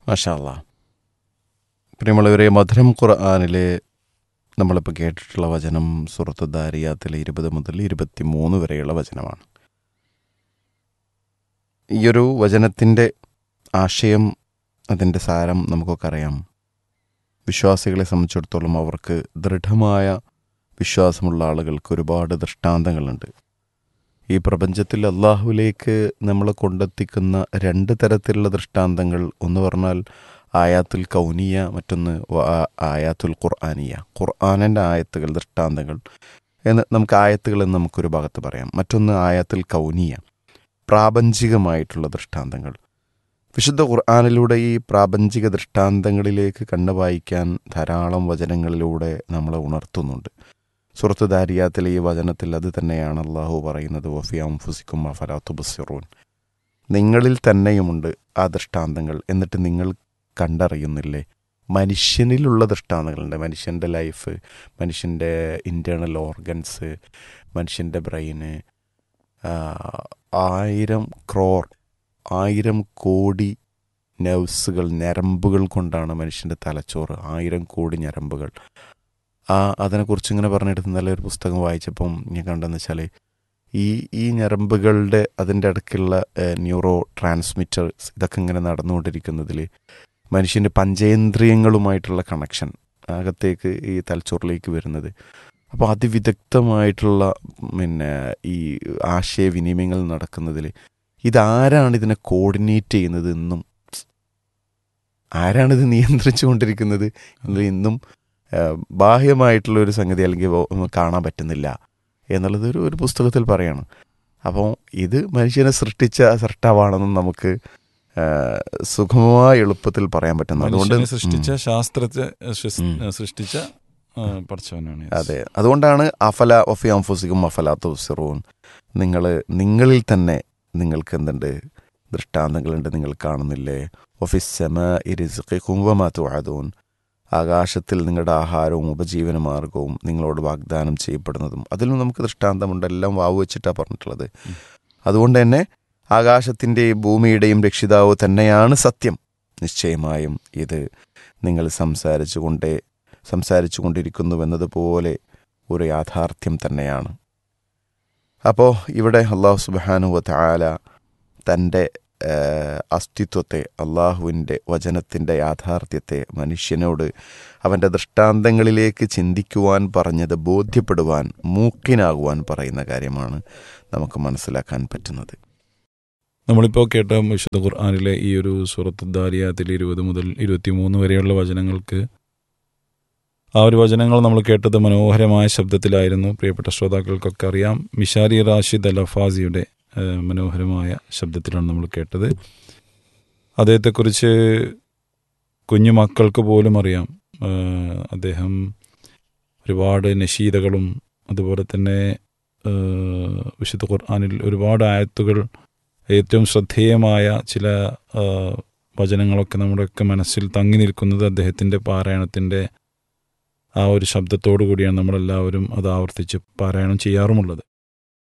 മഷാല്ല പ്രിയമുള്ളവരെ മധുരം ഖുർആാനിലെ നമ്മളിപ്പോൾ കേട്ടിട്ടുള്ള വചനം സുഹൃത്ത് ദാരിയാത്തിലെ ഇരുപത് മുതൽ ഇരുപത്തി മൂന്ന് വരെയുള്ള വചനമാണ് ഈയൊരു വചനത്തിൻ്റെ ആശയം അതിൻ്റെ സാരം നമുക്കൊക്കെ അറിയാം വിശ്വാസികളെ സംബന്ധിച്ചിടത്തോളം അവർക്ക് ദൃഢമായ വിശ്വാസമുള്ള ആളുകൾക്ക് ഒരുപാട് ദൃഷ്ടാന്തങ്ങളുണ്ട് ഈ പ്രപഞ്ചത്തിൽ അള്ളാഹുവിലേക്ക് നമ്മളെ കൊണ്ടെത്തിക്കുന്ന രണ്ട് തരത്തിലുള്ള ദൃഷ്ടാന്തങ്ങൾ ഒന്ന് പറഞ്ഞാൽ ആയാത്തുൽ കൗനിയ മറ്റൊന്ന് വ- ആയാത്തുൽ ഖുർആാനിയ ഖുർആാനിൻ്റെ ആയത്തുകൾ ദൃഷ്ടാന്തങ്ങൾ എന്ന് നമുക്ക് ആയത്തുകൾ എന്ന് നമുക്കൊരു ഭാഗത്ത് പറയാം മറ്റൊന്ന് ആയാത്തുൽ കൗനിയ പ്രാപഞ്ചികമായിട്ടുള്ള ദൃഷ്ടാന്തങ്ങൾ വിശുദ്ധ ഖുർആാനിലൂടെ ഈ പ്രാപഞ്ചിക ദൃഷ്ടാന്തങ്ങളിലേക്ക് കണ്ണു വായിക്കാൻ ധാരാളം വചനങ്ങളിലൂടെ നമ്മളെ ഉണർത്തുന്നുണ്ട് സുഹൃത്ത് ദാരിയാത്തിലെ ഈ വചനത്തിൽ അത് തന്നെയാണ് അള്ളാഹു പറയുന്നത് വഫിയാം ഫുസിക്കും അഫലാത്തു ബസിറൂൻ നിങ്ങളിൽ തന്നെയുമുണ്ട് ആ ദൃഷ്ടാന്തങ്ങൾ എന്നിട്ട് നിങ്ങൾ കണ്ടറിയുന്നില്ലേ മനുഷ്യനിലുള്ള ദൃഷ്ടാന്തങ്ങളുണ്ട് മനുഷ്യൻ്റെ ലൈഫ് മനുഷ്യൻ്റെ ഇൻറ്റേർണൽ ഓർഗൻസ് മനുഷ്യൻ്റെ ബ്രെയിന് ആയിരം ക്രോർ ആയിരം കോടി നെർവ്സുകൾ ഞരമ്പുകൾ കൊണ്ടാണ് മനുഷ്യൻ്റെ തലച്ചോറ് ആയിരം കോടി ഞരമ്പുകൾ ആ അതിനെക്കുറിച്ച് ഇങ്ങനെ പറഞ്ഞിട്ട് ഇന്നലെ ഒരു പുസ്തകം വായിച്ചപ്പം ഞാൻ കണ്ടെന്ന് വെച്ചാൽ ഈ ഈ ഞരമ്പുകളുടെ അതിൻ്റെ ഇടയ്ക്കുള്ള ന്യൂറോ ട്രാൻസ്മിറ്റേഴ്സ് ഇതൊക്കെ ഇങ്ങനെ നടന്നുകൊണ്ടിരിക്കുന്നതിൽ മനുഷ്യൻ്റെ പഞ്ചേന്ദ്രിയങ്ങളുമായിട്ടുള്ള കണക്ഷൻ അകത്തേക്ക് ഈ തലച്ചോറിലേക്ക് വരുന്നത് അപ്പോൾ അതിവിദഗ്ധമായിട്ടുള്ള പിന്നെ ഈ ആശയവിനിമയങ്ങൾ നടക്കുന്നതിൽ ഇതാരാണ് ഇതിനെ കോർഡിനേറ്റ് ചെയ്യുന്നത് എന്നും ആരാണിത് നിയന്ത്രിച്ചു കൊണ്ടിരിക്കുന്നത് എന്നത് ഇന്നും ആ, ബാഹ്യമായിട്ടുള്ള ഒരു സംഗതി അല്ലെങ്കിൽ വ- കാണാൻ പറ്റുന്നില്ല എന്നുള്ളത് ഒരു ഒരു പുസ്തകത്തിൽ പറയാണ് അപ്പോൾ ഇത് മനുഷ്യനെ സൃഷ്ടിച്ച സൃഷ്ടാവാണെന്ന് നമുക്ക് ആ, സുഗമമായ എളുപ്പത്തിൽ പറയാൻ പറ്റുന്നു അതുകൊണ്ട് മനുഷ്യനെ സൃഷ്ടിച്ച ഉം. ശാസ്ത്രത്തെ സൃഷ്- ഉം. സൃഷ്ടിച്ച ആ, പഠിച്ചവനാണ് yes. അതെ അതുകൊണ്ടാണ് അഫല ഒഫി അംഫുസിക്കും അഫല തുസിറൂൻ നിങ്ങൾ നിങ്ങളിൽ തന്നെ നിങ്ങൾക്ക് എന്തുണ്ട് ദൃഷ്ടാന്തങ്ങളുണ്ട് നിങ്ങൾ കാണുന്നില്ലേ ഒഫിസമ ഇരിസുഖിക്കും വമാതുവാദൂൻ ആകാശത്തിൽ നിങ്ങളുടെ ആഹാരവും ഉപജീവന മാർഗവും നിങ്ങളോട് വാഗ്ദാനം ചെയ്യപ്പെടുന്നതും അതിലും നമുക്ക് ദൃഷ്ടാന്തമുണ്ട് എല്ലാം വാവ് വെച്ചിട്ടാണ് പറഞ്ഞിട്ടുള്ളത് ഉം. അതുകൊണ്ട് തന്നെ ആകാശത്തിൻ്റെയും ഭൂമിയുടെയും രക്ഷിതാവ് തന്നെയാണ് സത്യം നിശ്ചയമായും ഇത് നിങ്ങൾ സംസാരിച്ചു കൊണ്ടേ സംസാരിച്ചു കൊണ്ടിരിക്കുന്നുവെന്നതുപോലെ ഒരു യാഥാർത്ഥ്യം തന്നെയാണ് അപ്പോൾ ഇവിടെ അള്ളാഹു സുബാനുവ താല തൻ്റെ ഏഹ്, അസ്തിത്വത്തെ അള്ളാഹുവിൻ്റെ വചനത്തിൻ്റെ യാഥാർത്ഥ്യത്തെ മനുഷ്യനോട് അവൻ്റെ ദൃഷ്ടാന്തങ്ങളിലേക്ക് ചിന്തിക്കുവാൻ പറഞ്ഞത് ബോധ്യപ്പെടുവാൻ മൂക്കിനാകുവാൻ പറയുന്ന കാര്യമാണ് നമുക്ക് മനസ്സിലാക്കാൻ പറ്റുന്നത് നമ്മളിപ്പോൾ കേട്ട വിശുദ്ധ ഖുർആാനിലെ ഈ ഒരു സൂറത്ത് ദാരിയാത്തിൽ ഇരുപത് മുതൽ ഇരുപത്തിമൂന്ന് വരെയുള്ള വചനങ്ങൾക്ക് ആ ഒരു വചനങ്ങൾ നമ്മൾ കേട്ടത് മനോഹരമായ ശബ്ദത്തിലായിരുന്നു പ്രിയപ്പെട്ട ശ്രോതാക്കൾക്കൊക്കെ അറിയാം മിഷാരി റാഷിദ് അൽ അഫാസിയുടെ ആ, മനോഹരമായ ശബ്ദത്തിലാണ് നമ്മൾ കേട്ടത് അദ്ദേഹത്തെക്കുറിച്ച് കുഞ്ഞു മക്കൾക്ക് പോലും അറിയാം ആ, അദ്ദേഹം ഒരുപാട് നഷീദകളും അതുപോലെ തന്നെ ആ, വിശുദ്ധ ഖുർആാനിൽ ഒരുപാട് ആയത്തുകൾ ഏറ്റവും ശ്രദ്ധേയമായ ചില ആ, വചനങ്ങളൊക്കെ നമ്മുടെയൊക്കെ മനസ്സിൽ തങ്ങി നിൽക്കുന്നത് അദ്ദേഹത്തിൻ്റെ പാരായണത്തിൻ്റെ ആ ഒരു ശബ്ദത്തോടു കൂടിയാണ് നമ്മളെല്ലാവരും അത് ആവർത്തിച്ച് പാരായണം ചെയ്യാറുമുള്ളത്